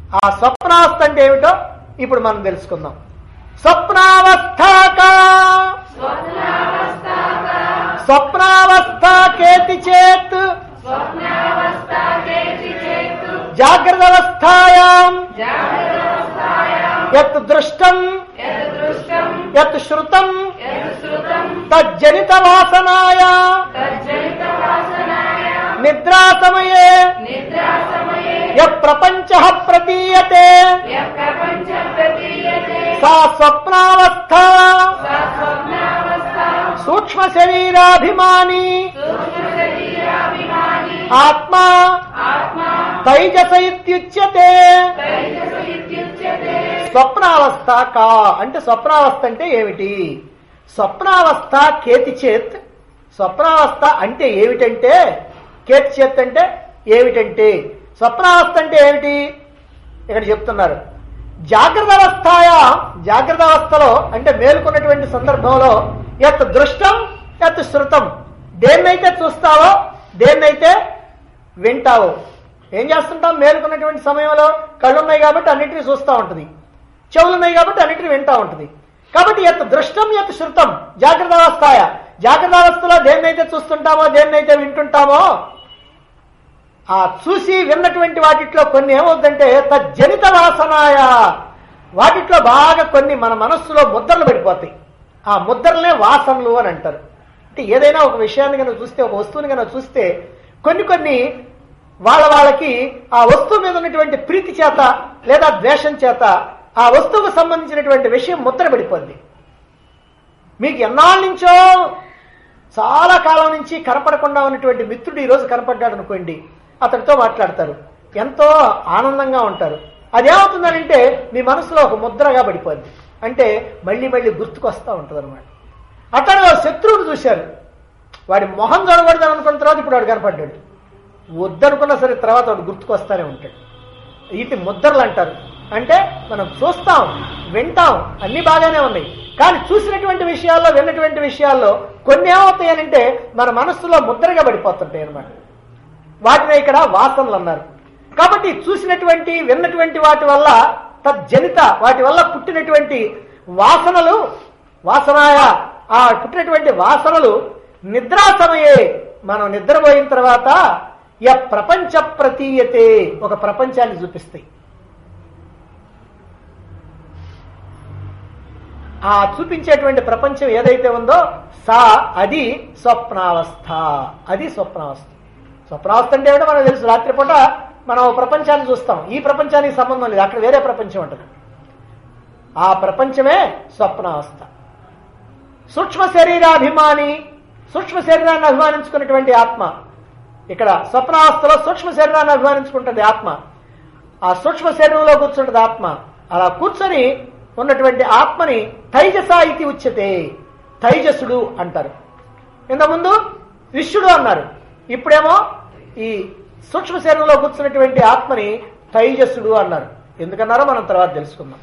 ఆ స్వప్నావస్థ అంటే ఏమిటో ఇప్పుడు మనం తెలుసుకుందాం స్వప్నావస్థాక స్వప్నావస్థ కేతి చేత్ జాగ్రత్త అవస్థాయాం యత్ దృష్టం యత్ శ్రుతం తజ్జనిత వాసనాయ నిద్రా సమయే యప్రపంచ ప్రతీయతే సా స్వప్నావస్థ సూక్ష్మ శరీరాభిమాని ఆత్మా తైజస ఇత్యుచ్యతే స్వప్నావస్థ కా అంటే స్వప్నావస్థ అంటే ఏమిటి స్వప్నావస్థ కేతి చేత్ స్వప్నావస్థ అంటే ఏమిటంటే కేతి చేత్ అంటే ఏమిటంటే స్వప్నావస్థ అంటే ఏమిటి ఇక్కడ చెప్తున్నారు జాగ్రత్త అవస్థాయ జాగ్రత్త అవస్థలో అంటే మేలుకున్నటువంటి సందర్భంలో ఎత్ దృష్టం ఎత్ శృతం దేన్నైతే చూస్తావో దేన్నైతే వింటావో ఏం చేస్తుంటాం మేలుకున్నటువంటి సమయంలో కళ్ళు ఉన్నాయి కాబట్టి అన్నిటిని చూస్తూ ఉంటుంది చెవులు ఉన్నాయి కాబట్టి అన్నిటిని వింటా ఉంటుంది కాబట్టి ఎత్ దృష్టం ఎత్ శృతం జాగ్రత్త అవస్థాయ జాగ్రత్త అవస్థలో దేన్నైతే చూస్తుంటామో దేన్నైతే వింటుంటామో ఆ చూసి విన్నటువంటి వాటిట్లో కొన్ని ఏమవుద్దంటే తజ్జనిత వాసనాయ వాటిట్లో బాగా కొన్ని మన మనస్సులో ముద్రలు పడిపోతాయి ఆ ముద్రలనే వాసనలు అని అంటారు అంటే ఏదైనా ఒక విషయాన్ని కనుక చూస్తే ఒక వస్తువుని కనుక చూస్తే కొన్ని కొన్ని వాళ్ళ వాళ్ళకి ఆ వస్తువు మీద ఉన్నటువంటి ప్రీతి చేత లేదా ద్వేషం చేత ఆ వస్తువుకు సంబంధించినటువంటి విషయం ముద్ర పడిపోద్ది మీకు ఎన్నాళ్ళ నుంచో చాలా కాలం నుంచి కనపడకుండా ఉన్నటువంటి మిత్రుడు ఈ రోజు కనపడ్డాడు అనుకోండి అతడితో మాట్లాడతారు ఎంతో ఆనందంగా ఉంటారు అదేమవుతుందనంటే మీ మనసులో ఒక ముద్రగా పడిపోద్ది అంటే మళ్ళీ మళ్ళీ గుర్తుకొస్తా ఉంటుంది అనమాట అతను శత్రువుని చూశారు వాడి మొహం చూడకూడదని అనుకున్న తర్వాత ఇప్పుడు వాడు కనపడ్డాడు వద్దనుకున్నా సరే తర్వాత వాడు గుర్తుకొస్తానే ఉంటాడు వీటి ముద్రలు అంటారు అంటే మనం చూస్తాం వింటాం అన్ని బాగానే ఉన్నాయి కానీ చూసినటువంటి విషయాల్లో విన్నటువంటి విషయాల్లో కొన్ని ఏమవుతాయనంటే మన మనస్సులో ముద్రగా పడిపోతుంటాయి అనమాట వాటిని ఇక్కడ వాసనలు అన్నారు కాబట్టి చూసినటువంటి విన్నటువంటి వాటి వల్ల తజ్జనిత వాటి వల్ల పుట్టినటువంటి వాసనలు వాసనాయ ఆ పుట్టినటువంటి వాసనలు నిద్రా సమయే మనం నిద్రపోయిన తర్వాత య ప్రపంచ ప్రతీయతే ఒక ప్రపంచాన్ని చూపిస్తాయి ఆ చూపించేటువంటి ప్రపంచం ఏదైతే ఉందో సా అది స్వప్నావస్థ అది స్వప్నావస్థ స్వప్నావస్థ అంటే ఏమిటో మనకు తెలుసు రాత్రిపూట మనం ఓ ప్రపంచాన్ని చూస్తాం ఈ ప్రపంచానికి సంబంధం లేదు అక్కడ వేరే ప్రపంచం ఉంటుంది ఆ ప్రపంచమే స్వప్నావస్థ సూక్ష్మ శరీరాభిమాని సూక్ష్మ శరీరాన్ని అభిమానించుకున్నటువంటి ఆత్మ ఇక్కడ స్వప్నావస్థలో సూక్ష్మ శరీరాన్ని అభిమానించుకుంటుంది ఆత్మ ఆ సూక్ష్మ శరీరంలో కూర్చుంటుంది ఆత్మ అలా కూర్చొని ఉన్నటువంటి ఆత్మని తైజస ఇది ఉచ్యతే తైజసుడు అంటారు ఇంతకుముందు విశ్వడు అన్నారు ఇప్పుడేమో ఈ సూక్ష్మ శరీరంలో కూర్చున్నటువంటి ఆత్మని తైజస్సుడు అన్నారు ఎందుకన్నారో మనం తర్వాత తెలుసుకుందాం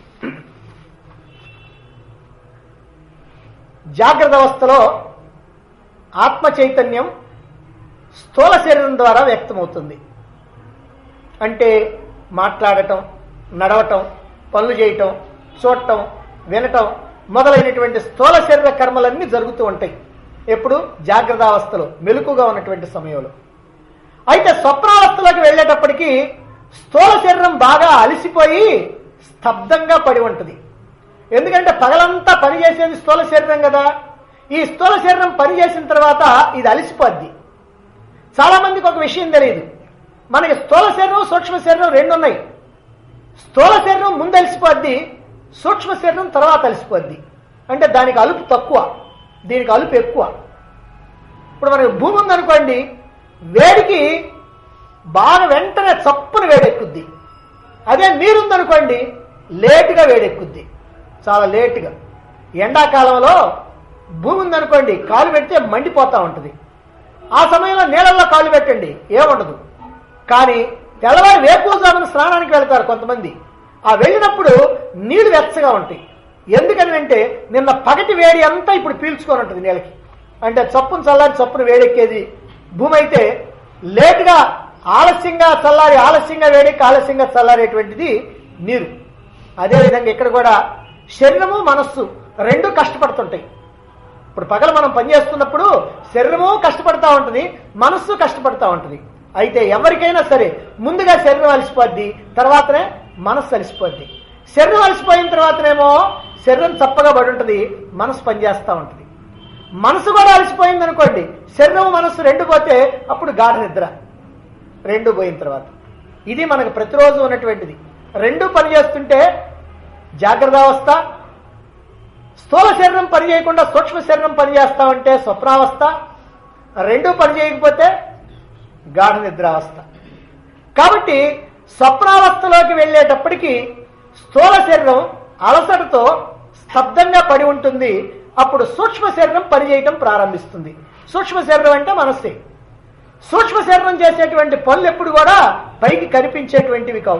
జాగ్రత్త అవస్థలో ఆత్మ చైతన్యం స్థూల శరీరం ద్వారా వ్యక్తమవుతుంది అంటే మాట్లాడటం నడవటం పనులు చేయటం చూడటం వినటం మొదలైనటువంటి స్థూల శరీర కర్మలన్నీ జరుగుతూ ఉంటాయి ఎప్పుడు జాగ్రత్త అవస్థలో మెలకుగా ఉన్నటువంటి సమయంలో అయితే స్వప్నావస్థలోకి వెళ్ళేటప్పటికీ స్థూల శరీరం బాగా అలసిపోయి స్తబ్దంగా పడి ఉంటుంది ఎందుకంటే పగలంతా పని చేసేది స్థూల శరీరం కదా ఈ స్థూల శరీరం పని చేసిన తర్వాత ఇది అలసిపోద్ది చాలా మందికి ఒక విషయం తెలియదు మనకి స్థూల శరీరం సూక్ష్మ శరీరం రెండు ఉన్నాయి స్థూల శరీరం ముందు అలసిపోద్ది సూక్ష్మ శరీరం తర్వాత అలసిపోద్ది అంటే దానికి అలుపు తక్కువ దీనికి అలుపు ఎక్కువ ఇప్పుడు మనకి భూమి ఉందనుకోండి వేడికి బాగా వెంటనే చప్పున వేడెక్కుద్ది అదే నీరుందనుకోండి లేటుగా వేడెక్కుద్ది చాలా లేటుగా ఎండాకాలంలో భూమి ఉందనుకోండి కాలు పెడితే మండిపోతా ఉంటుంది ఆ సమయంలో నీళ్ళల్లో కాళ్ళు పెట్టండి ఏముండదు కానీ తెల్లవారి వేకువజామున స్నానానికి వెళ్తారు కొంతమంది ఆ వెళ్ళినప్పుడు నీళ్లు వెచ్చగా ఉంటాయి ఎందుకని అంటే నిన్న పగటి వేడి అంతా ఇప్పుడు పీల్చుకొని ఉంటుంది నీళ్ళకి అంటే చప్పును చల్లారి చప్పును వేడెక్కేది భూమి అయితే లేటుగా ఆలస్యంగా చల్లారి ఆలస్యంగా వేడికి ఆలస్యంగా చల్లారేటువంటిది నీరు అదేవిధంగా ఇక్కడ కూడా శరీరము మనస్సు రెండు కష్టపడుతుంటాయి ఇప్పుడు పగల మనం పనిచేస్తున్నప్పుడు శరీరము కష్టపడతా ఉంటుంది మనస్సు కష్టపడతా ఉంటుంది అయితే ఎవరికైనా సరే ముందుగా శరీరం అలసిపోద్ది తర్వాతనే మనస్సు అలసిపోద్ది శరీరం అలసిపోయిన తర్వాతనేమో శరీరం చప్పగా పడి ఉంటుంది మనసు పనిచేస్తూ ఉంటుంది మనసు కూడా అలసిపోయింది అనుకోండి శరీరం మనస్సు రెండు పోతే అప్పుడు గాఢ నిద్ర రెండు పోయిన తర్వాత ఇది మనకు ప్రతిరోజు ఉన్నటువంటిది రెండు పనిచేస్తుంటే జాగ్రత్త అవస్థ స్థూల శరీరం పని చేయకుండా సూక్ష్మ శరీరం పని చేస్తా ఉంటే స్వప్నావస్థ రెండు పని చేయకపోతే గాఢ నిద్రావస్థ కాబట్టి స్వప్నావస్థలోకి వెళ్ళేటప్పటికి స్థూల శరీరం అలసటతో స్తబ్దంగా పడి ఉంటుంది అప్పుడు సూక్ష్మ శరీరం పనిచేయటం ప్రారంభిస్తుంది సూక్ష్మ శరీరం అంటే మనస్సే సూక్ష్మ శరీరం చేసేటువంటి పనులు ఎప్పుడు కూడా పైకి కనిపించేటువంటివి కావు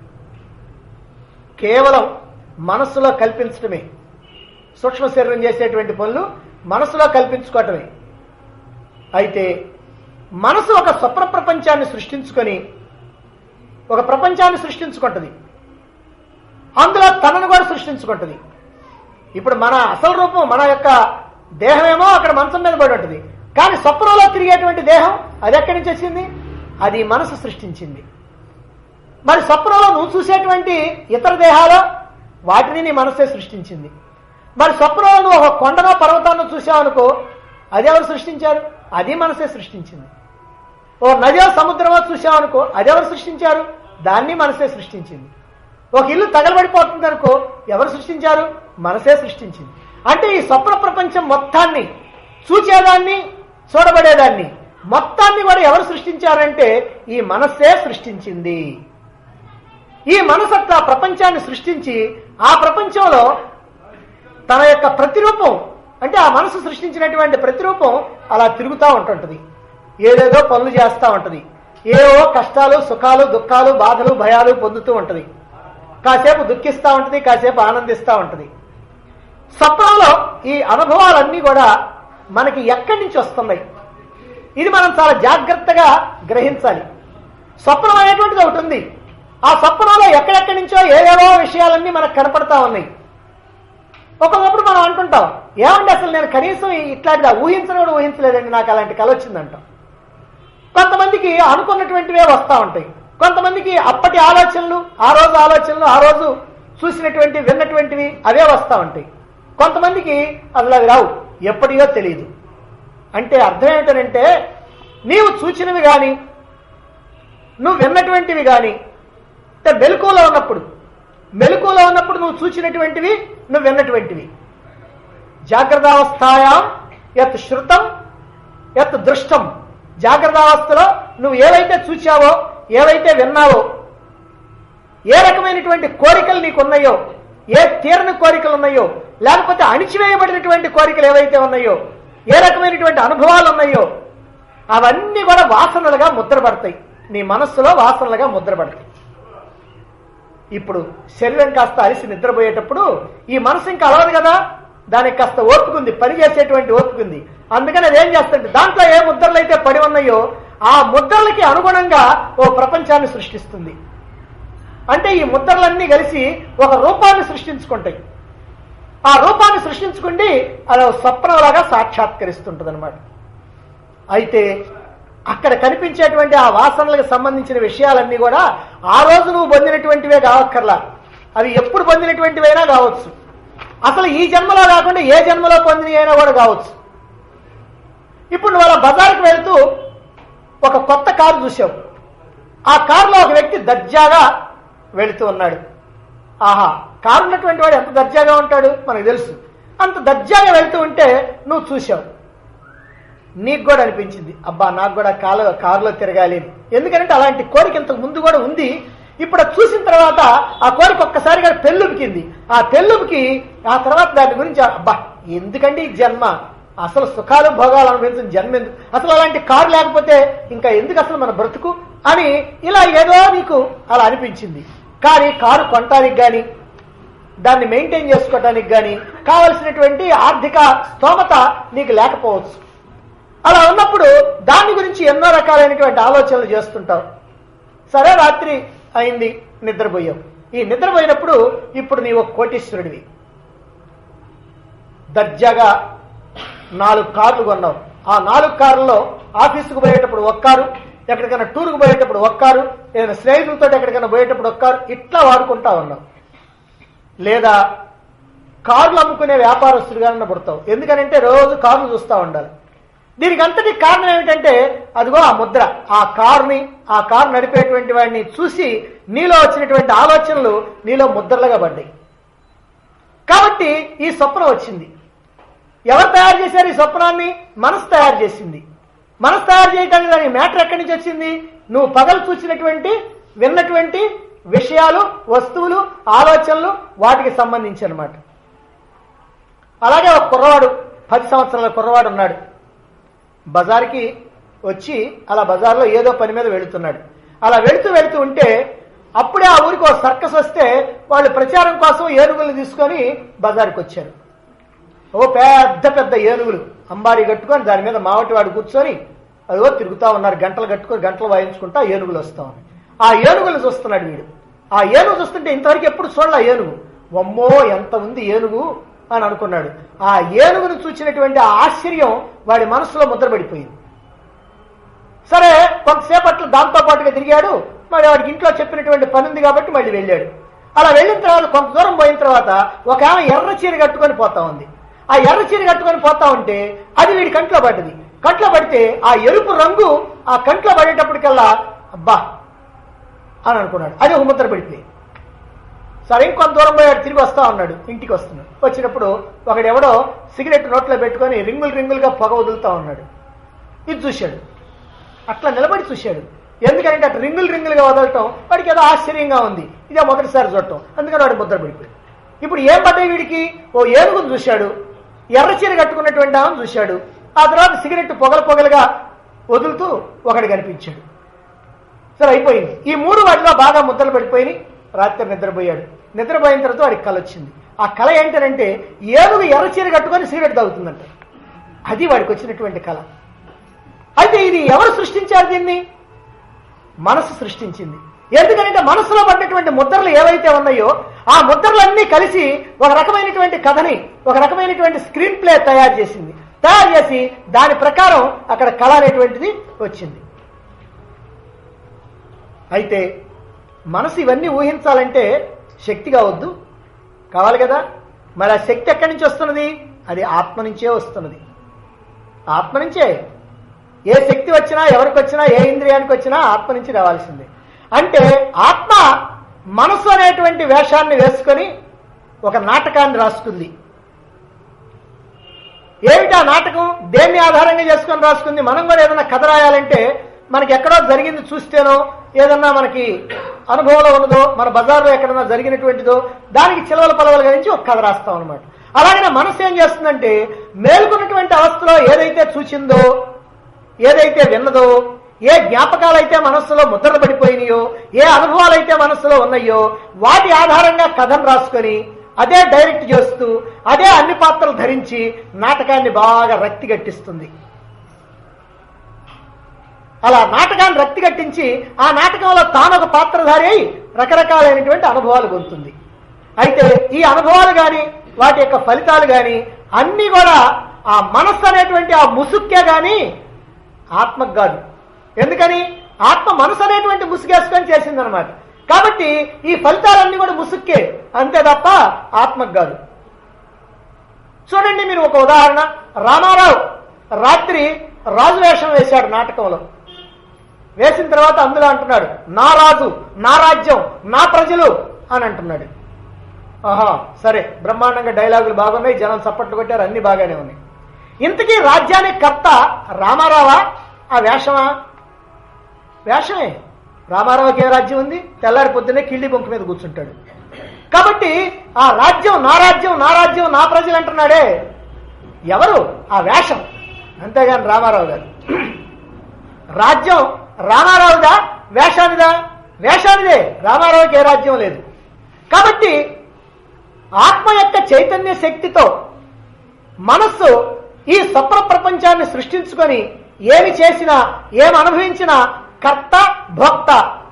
కేవలం మనస్సులో కల్పించడమే సూక్ష్మ శరీరం చేసేటువంటి పనులు మనసులో కల్పించుకోవటమే అయితే మనసు ఒక స్వప్న ప్రపంచాన్ని సృష్టించుకొని ఒక ప్రపంచాన్ని సృష్టించుకుంటుంది అందులో తనను కూడా సృష్టించుకుంటుంది ఇప్పుడు మన అసలు రూపం మన యొక్క దేహమేమో అక్కడ మంచం మీద పడి ఉంటుంది కానీ స్వప్నంలో తిరిగేటువంటి దేహం అది ఎక్కడి నుంచి వచ్చింది అది మనసు సృష్టించింది మరి స్వప్నంలో నువ్వు చూసేటువంటి ఇతర దేహాలు వాటిని నీ మనసే సృష్టించింది మరి స్వప్నంలో నువ్వు ఒక కొండనో పర్వతాన్ని చూసావనుకో అది ఎవరు సృష్టించారు అది మనసే సృష్టించింది ఓ నదో సముద్రమో చూసావనుకో అది ఎవరు సృష్టించారు దాన్ని మనసే సృష్టించింది ఒక ఇల్లు తగలబడిపోతుంది అనుకో ఎవరు సృష్టించారు మనసే సృష్టించింది అంటే ఈ స్వప్న ప్రపంచం మొత్తాన్ని చూచేదాన్ని చూడబడేదాన్ని మొత్తాన్ని కూడా ఎవరు సృష్టించారంటే ఈ మనస్సే సృష్టించింది ఈ మనసు అట్లా ప్రపంచాన్ని సృష్టించి ఆ ప్రపంచంలో తన యొక్క ప్రతిరూపం అంటే ఆ మనసు సృష్టించినటువంటి ప్రతిరూపం అలా తిరుగుతూ ఉంటుంటది ఏదేదో పనులు చేస్తూ ఉంటది ఏవో కష్టాలు సుఖాలు దుఃఖాలు బాధలు భయాలు పొందుతూ ఉంటది కాసేపు దుఃఖిస్తూ ఉంటది కాసేపు ఆనందిస్తూ ఉంటది స్వప్నంలో ఈ అనుభవాలన్నీ కూడా మనకి ఎక్కడి నుంచి వస్తున్నాయి ఇది మనం చాలా జాగ్రత్తగా గ్రహించాలి స్వప్నం అనేటువంటిది ఒకటి ఉంది ఆ స్వప్నంలో ఎక్కడెక్కడి నుంచో ఏవేవో విషయాలన్నీ మనకు కనపడతా ఉన్నాయి ఒక్కొక్కప్పుడు మనం అంటుంటాం ఏమండి అసలు నేను కనీసం ఇట్లాంటిది ఊహించను కూడా ఊహించలేదండి నాకు అలాంటి కళ వచ్చిందంటాం కొంతమందికి అనుకున్నటువంటివే వస్తూ ఉంటాయి కొంతమందికి అప్పటి ఆలోచనలు ఆ రోజు ఆలోచనలు ఆ రోజు చూసినటువంటి విన్నటువంటివి అవే వస్తూ ఉంటాయి కొంతమందికి అసలు అవి రావు ఎప్పటియో తెలియదు అంటే అర్థం ఏంటంటే నీవు చూచినవి కానీ నువ్వు విన్నటువంటివి కానీ అంటే మెలకువలో ఉన్నప్పుడు మెలకువలో ఉన్నప్పుడు నువ్వు చూచినటువంటివి నువ్వు విన్నటువంటివి జాగ్రత్తావస్థాయాం యత్ శృతం యత్ దృష్టం జాగ్రత్తావస్థలో నువ్వు ఏవైతే చూచావో ఏవైతే విన్నావో ఏ రకమైనటువంటి కోరికలు నీకు ఉన్నాయో ఏ తీరని కోరికలు ఉన్నాయో లేకపోతే అణిచివేయబడినటువంటి కోరికలు ఏవైతే ఉన్నాయో ఏ రకమైనటువంటి అనుభవాలు ఉన్నాయో అవన్నీ కూడా వాసనలుగా ముద్రపడతాయి నీ మనస్సులో వాసనలుగా ముద్రపడతాయి ఇప్పుడు శరీరం కాస్త అలిసి నిద్రపోయేటప్పుడు ఈ మనసు ఇంకా అలవదు కదా దానికి కాస్త ఓర్పుకుంది పని చేసేటువంటి ఓర్పుకుంది అందుకని అది ఏం చేస్తుంది దాంట్లో ఏ ముద్రలు అయితే పడి ఉన్నాయో ఆ ముద్రలకి అనుగుణంగా ఓ ప్రపంచాన్ని సృష్టిస్తుంది అంటే ఈ ముద్రలన్నీ కలిసి ఒక రూపాన్ని సృష్టించుకుంటాయి ఆ రూపాన్ని సృష్టించుకుండి అది ఒక స్వప్నంలాగా సాక్షాత్కరిస్తుంటది అనమాట అయితే అక్కడ కనిపించేటువంటి ఆ వాసనలకు సంబంధించిన విషయాలన్నీ కూడా ఆ రోజు నువ్వు పొందినటువంటివే కావక్కర్లా అవి ఎప్పుడు పొందినటువంటివైనా కావచ్చు అసలు ఈ జన్మలో కాకుండా ఏ జన్మలో పొందినవి అయినా కూడా కావచ్చు ఇప్పుడు నువ్వు అలా బజార్కి వెళ్తూ ఒక కొత్త కారు చూసావు ఆ కారులో ఒక వ్యక్తి దర్జాగా వెళుతూ ఉన్నాడు ఆహా కారు ఉన్నటువంటి వాడు ఎంత దర్జాగా ఉంటాడు మనకు తెలుసు అంత దర్జాగా వెళ్తూ ఉంటే నువ్వు చూసావు నీకు కూడా అనిపించింది అబ్బా నాకు కూడా కాలు కారులో తిరగాలి అని. ఎందుకంటే అలాంటి కోరిక ఇంతకు ముందు కూడా ఉంది ఇప్పుడు అది చూసిన తర్వాత ఆ కోరిక ఒక్కసారిగా పెళ్ళుబికింది ఆ పెళ్ళుబికి ఆ తర్వాత దాని గురించి అబ్బా ఎందుకండి ఈ జన్మ అసలు సుఖాలు భోగాలు అనుభవించిన జన్మ ఎందుకు అసలు అలాంటి కారు లేకపోతే ఇంకా ఎందుకు అసలు మన బ్రతుకు అని ఇలా ఏదో నీకు అలా అనిపించింది కానీ కారు కొనటానికి కానీ దాన్ని మెయింటైన్ చేసుకోవటానికి కానీ కావలసినటువంటి ఆర్థిక స్తోమత నీకు లేకపోవచ్చు అలా ఉన్నప్పుడు దాని గురించి ఎన్నో రకాలైనటువంటి ఆలోచనలు చేస్తుంటావు సరే రాత్రి అయింది నిద్రపోయావు ఈ నిద్రపోయినప్పుడు ఇప్పుడు నీవు ఒక కోటీశ్వరుడివి దర్జాగా నాలుగు కార్లు కొన్నావు ఆ నాలుగు కార్లలో ఆఫీసుకు పోయేటప్పుడు ఒక కారు ఎక్కడికైనా టూర్కు పోయేటప్పుడు ఒక కారు ఏదైనా స్నేహితులతో ఎక్కడికైనా పోయేటప్పుడు ఒక కారు ఇట్లా వాడుకుంటా ఉన్నావు లేదా కార్లు అమ్ముకునే వ్యాపారస్తుడిగా పుడతావు ఎందుకనంటే రోజు కార్లు చూస్తూ ఉండాలి దీనికి అంతటి కారణం ఏమిటంటే అదిగో ఆ ముద్ర ఆ కారుని ఆ కారు నడిపేటువంటి వాడిని చూసి నీలో వచ్చినటువంటి ఆలోచనలు నీలో ముద్రలుగా పడ్డాయి కాబట్టి ఈ స్వప్నం వచ్చింది ఎవరు తయారు చేశారు ఈ స్వప్నాన్ని మనసు తయారు చేసింది మనసు తయారు చేయడానికి దానికి మ్యాటర్ ఎక్కడి నుంచి వచ్చింది నువ్వు పగలు చూసినటువంటి విన్నటువంటి విషయాలు వస్తువులు ఆలోచనలు వాటికి సంబంధించి అనమాట అలాగే ఒక కుర్రవాడు పది సంవత్సరాల కుర్రవాడు ఉన్నాడు బజార్కి వచ్చి అలా బజార్లో ఏదో పని మీద వెళుతున్నాడు అలా వెళుతూ వెళుతూ ఉంటే అప్పుడే ఆ ఊరికి ఒక సర్కస్ వస్తే వాళ్ళు ప్రచారం కోసం ఏనుగులు తీసుకొని బజార్కి వచ్చారు ఓ పెద్ద పెద్ద ఏనుగులు అంబారి కట్టుకొని దాని మీద మావటివాడు కూర్చొని అదిగో తిరుగుతా ఉన్నారు గంటలు కట్టుకొని గంటలు వాయించుకుంటా ఏనుగులు వస్తా ఉన్నాయి ఆ ఏనుగులు చూస్తున్నాడు వీడు ఆ ఏనుగు చూస్తుంటే ఇంతవరకు ఎప్పుడు చూడాల ఏనుగు వమ్మో ఎంత ఉంది ఏనుగు అని అనుకున్నాడు ఆ ఏనుగును చూసినటువంటి ఆ ఆశ్చర్యం వాడి మనసులో ముద్రపడిపోయింది సరే కొంతసేపట్లో దాంతో పాటుగా తిరిగాడు మరి వాడికి ఇంట్లో చెప్పినటువంటి పని ఉంది కాబట్టి మళ్ళీ వెళ్ళాడు అలా వెళ్ళిన తర్వాత కొంత దూరం పోయిన తర్వాత ఒక ఆమె ఎర్ర చీర కట్టుకొని పోతా ఉంది ఆ ఎర్ర చీర కట్టుకొని పోతా ఉంటే అది వీడి కంట్లో పడ్డది కంట్లో పడితే ఆ ఎరుపు రంగు ఆ కంట్లో పడేటప్పటికల్లా అబ్బా అని అనుకున్నాడు అది ఒక ముద్ర పడిపోయి సరే ఇంకొంత దూరం పోయాడు తిరిగి వస్తా ఉన్నాడు ఇంటికి వస్తున్నాడు వచ్చినప్పుడు ఒకడు ఎవడో సిగరెట్ నోట్లో పెట్టుకొని రింగులు రింగులుగా పొగ వదులుతా ఉన్నాడు ఇది చూశాడు అట్లా నిలబడి చూశాడు ఎందుకంటే అటు రింగులు రింగులుగా వదలటం వాడికి ఏదో ఆశ్చర్యంగా ఉంది ఇదే మొదటిసారి చూడటం అందుకని వాడు ముద్ర పడిపోయాడు ఇప్పుడు ఏం పడ్డాయి వీడికి ఓ ఏనుగును చూశాడు ఎర్ర చీర కట్టుకున్నటువంటి ఆమెను చూశాడు ఆ తర్వాత సిగరెట్ పొగలు పొగలుగా వదులుతూ ఒకడు కనిపించాడు సరే అయిపోయింది ఈ మూడు వాటిలో బాగా ముద్రలు పడిపోయి రాత్రి నిద్రపోయాడు నిద్రపోయిన తర్వాత వాడికి కళ వచ్చింది ఆ కళ ఏంటంటే ఏనుగు ఎర్ర చీర కట్టుకొని సిగరెట్ తాగుతుందంట అది వాడికి వచ్చినటువంటి కళ అయితే ఇది ఎవరు సృష్టించారు దీన్ని మనసు సృష్టించింది ఎందుకంటే మనసులో పడినటువంటి ముద్రలు ఏవైతే ఉన్నాయో ఆ ముద్రలన్నీ కలిసి ఒక రకమైనటువంటి కథని ఒక రకమైనటువంటి స్క్రీన్ ప్లే తయారు చేసింది తయారు చేసి దాని ప్రకారం అక్కడ కళ అనేటువంటిది వచ్చింది అయితే మనసు ఇవన్నీ ఊహించాలంటే శక్తి కావద్దు కావాలి కదా మరి ఆ శక్తి ఎక్కడి నుంచి వస్తున్నది అది ఆత్మ నుంచే వస్తున్నది ఆత్మ నుంచే ఏ శక్తి వచ్చినా ఎవరికి వచ్చినా ఏ ఇంద్రియానికి వచ్చినా ఆత్మ నుంచి రావాల్సిందే అంటే ఆత్మ మనసు అనేటువంటి వేషాన్ని వేసుకొని ఒక నాటకాన్ని రాసుకుంది ఏమిటి ఆ నాటకం దేన్ని ఆధారంగా చేసుకొని రాసుకుంది మనం కూడా ఏదైనా కథ రాయాలంటే మనకి ఎక్కడో జరిగింది చూస్తేనో ఏదన్నా మనకి అనుభవంలో ఉన్నదో మన బజార్లో ఎక్కడన్నా జరిగినటువంటిదో దానికి చిలవల పలవల గురించి ఒక కథ రాస్తాం అనమాట అలాగే మనసు ఏం చేస్తుందంటే మేలుకున్నటువంటి అవస్థలో ఏదైతే చూసిందో ఏదైతే విన్నదో ఏ జ్ఞాపకాలైతే మనస్సులో ముద్రలు పడిపోయినాయో ఏ అనుభవాలైతే మనస్సులో ఉన్నాయో వాటి ఆధారంగా కథను రాసుకొని అదే డైరెక్ట్ చేస్తూ అదే అన్ని పాత్రలు ధరించి నాటకాన్ని బాగా రక్తి గట్టిస్తుంది అలా నాటకాన్ని రక్తి గట్టించి ఆ నాటకంలో తాను ఒక పాత్రధారి అయి రకరకాలైనటువంటి అనుభవాలు పొందుతుంది అయితే ఈ అనుభవాలు గాని వాటి యొక్క ఫలితాలు గాని అన్ని కూడా ఆ మనస్సు అనేటువంటి ఆ ముసుక్కే గాని ఆత్మకు కాదు ఎందుకని ఆత్మ మనసు అనేటువంటి ముసుగేసుకొని చేసిందనమాట కాబట్టి ఈ ఫలితాలన్నీ కూడా ముసుక్కే అంతే తప్ప ఆత్మకు కాదు చూడండి మీరు ఒక ఉదాహరణ రామారావు రాత్రి రాజు వేషం వేశాడు నాటకంలో వేసిన తర్వాత అందులో అంటున్నాడు నా రాజు నా రాజ్యం నా ప్రజలు అని అంటున్నాడు ఆహా సరే బ్రహ్మాండంగా డైలాగులు బాగున్నాయి జనం చప్పట్లు కొట్టారు అన్ని బాగానే ఉన్నాయి ఇంతకీ రాజ్యానికి కర్త రామారావా ఆ వేషమా వేషమే రామారావుకి ఏ రాజ్యం ఉంది తెల్లారి పొద్దునే కిళ్ళి బొంకు మీద కూర్చుంటాడు కాబట్టి ఆ రాజ్యం నా రాజ్యం నా రాజ్యం నా ప్రజలు అంటున్నాడే ఎవరు ఆ వేషం అంతేగాని రామారావు గారు రాజ్యం రామారావుదా వేషానిదా వేషానిదే రామారావుకి ఏ రాజ్యం లేదు కాబట్టి ఆత్మ యొక్క చైతన్య శక్తితో మనస్సు ఈ స్వప్న ప్రపంచాన్ని సృష్టించుకొని ఏమి చేసినా ఏమి అనుభవించినా కర్త భోక్త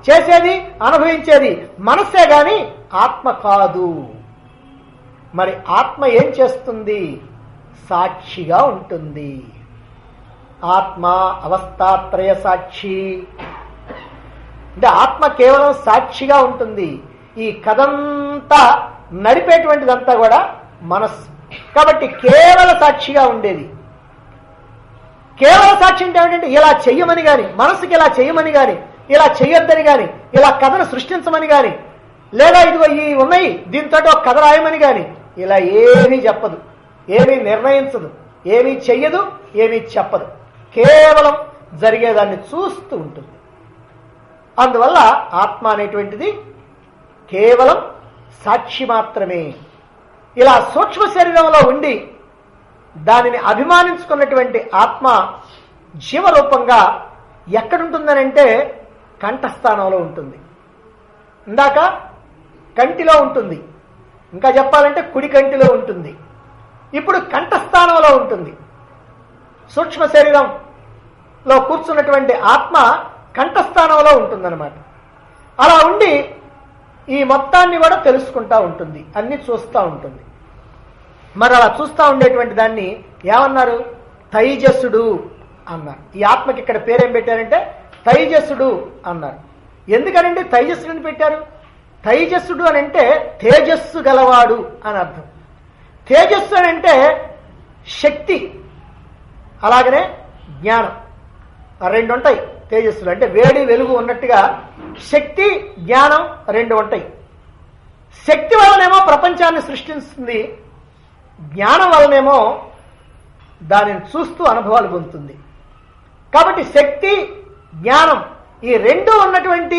చేసేది అనుభవించేది మనస్సే గాని ఆత్మ కాదు మరి ఆత్మ ఏం చేస్తుంది సాక్షిగా ఉంటుంది ఆత్మ అవస్థాత్రయ సాక్షి అంటే ఆత్మ కేవలం సాక్షిగా ఉంటుంది ఈ కథంతా నడిపేటువంటిదంతా కూడా మనస్సు కాబట్టి కేవల సాక్షిగా ఉండేది కేవల సాక్షి అంటే ఏమిటంటే ఇలా చెయ్యమని గాని మనసుకి ఇలా చెయ్యమని గాని ఇలా చెయ్యొద్దని గాని ఇలా కథను సృష్టించమని గాని లేదా ఇదిగో ఈ ఉన్నాయి దీంతో ఒక కథ రాయమని గాని ఇలా ఏమీ చెప్పదు ఏమీ నిర్ణయించదు ఏమీ చెయ్యదు ఏమీ చెప్పదు కేవలం జరిగేదాన్ని చూస్తూ ఉంటుంది అందువల్ల ఆత్మ అనేటువంటిది కేవలం సాక్షి మాత్రమే ఇలా సూక్ష్మ శరీరంలో ఉండి దానిని అభిమానించుకున్నటువంటి ఆత్మ జీవరూపంగా ఎక్కడుంటుందనంటే కంఠస్థానంలో ఉంటుంది ఇందాక కంటిలో ఉంటుంది ఇంకా చెప్పాలంటే కుడి కంటిలో ఉంటుంది ఇప్పుడు కంఠస్థానంలో ఉంటుంది సూక్ష్మ శరీరంలో కూర్చున్నటువంటి ఆత్మ కంఠస్థానంలో ఉంటుందన్నమాట అలా ఉండి ఈ మొత్తాన్ని కూడా తెలుసుకుంటా ఉంటుంది అన్ని చూస్తూ ఉంటుంది మరి అలా చూస్తూ ఉండేటువంటి దాన్ని ఏమన్నారు తైజస్సుడు అన్నారు ఈ ఆత్మకి ఇక్కడ పేరేం పెట్టారంటే తైజస్సుడు అన్నారు ఎందుకనంటే తైజస్సుడు అని పెట్టారు తైజస్సుడు అని అంటే తేజస్సు గలవాడు అని అర్థం తేజస్సు అని అంటే శక్తి అలాగనే జ్ఞానం ఆ రెండు ఉంటాయి తేజస్సులు అంటే వేడి వెలుగు ఉన్నట్టుగా శక్తి జ్ఞానం రెండు ఉంటాయి శక్తి వలనేమో ప్రపంచాన్ని సృష్టిస్తుంది జ్ఞానం వలనేమో దానిని చూస్తూ అనుభవాలు పొందుతుంది కాబట్టి శక్తి జ్ఞానం ఈ రెండు ఉన్నటువంటి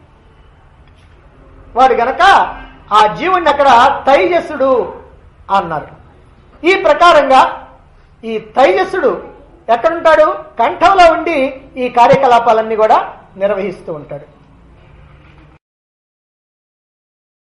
వాడు గనక ఆ జీవుణ్ణి అక్కడ తైజస్సుడు అన్నారు ఈ ప్రకారంగా ఈ తైజస్సుడు ఎక్కడుంటాడు కంఠంలో ఉండి ఈ కార్యకలాపాలన్నీ కూడా నిర్వహిస్తూ ఉంటాడు